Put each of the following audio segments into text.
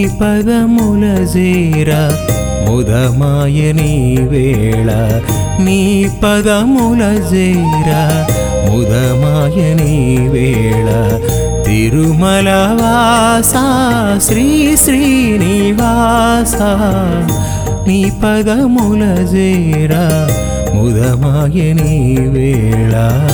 పదముల జేర ముదమాయని వేళ నీ పదముల జేర ముదమాయని వేళ తిరుమల వాస శ్రీ శ్రీనివాస నీ పదముల జేర ముదమాయని వేళ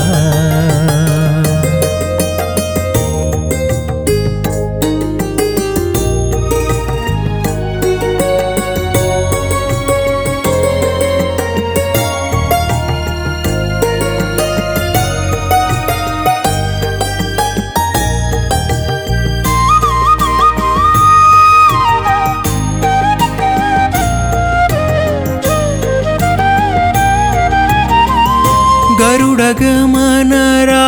గరుడగమనరా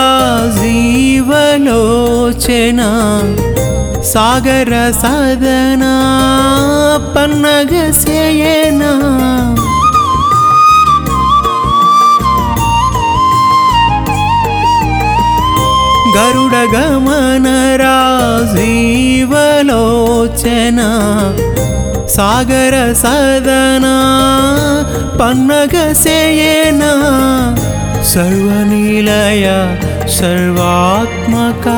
జీవలోచన సాగర సదనా పన్నగ సేయనా గరుడగమనరా జీవలోచన సాగర సదనా పన్నగ సేయనా సర్వనిలయ సర్వాత్మకా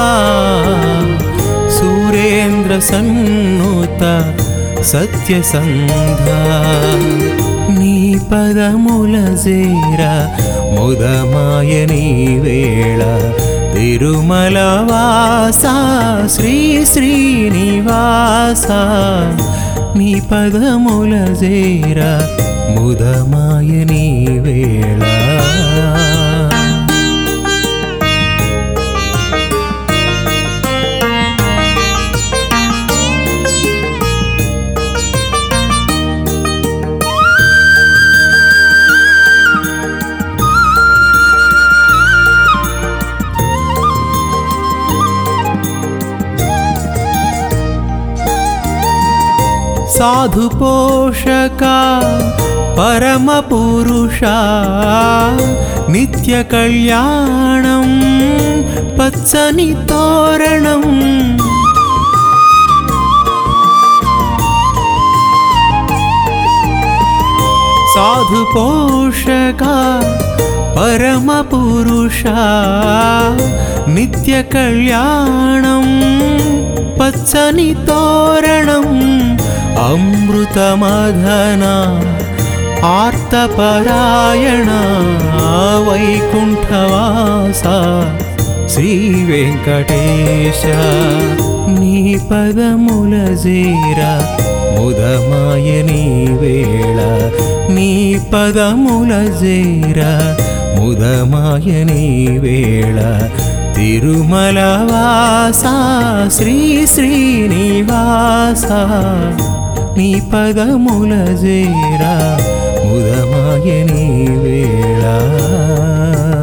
సురేంద్ర సన్నుత సత్యసంధ నీ పదముల జేర ముదమాయని వేళ తిరుమల వాస శ్రీ శ్రీనివాస నీ పదముల జేర ముదమాయని వేళ సాధు పోషక పరమ పురుష నిత్య కళ్యాణం పచ్చని తోరణం సాధు పోషక పరమ పురుష నిత్య కళ్యాణం పచ్చని తోరణం అమృతమధన ఆర్తపరాయణ వైకుంఠవాస శ్రీ వెంకటేశ నీ పదముల జేర ముదమాయని వేళ నీ పదముల జేర ముదమాయని వేళ తిరుమల వాస శ్రీ శ్రీనివాస నీ పదముల జేర ముదమాయని వేళ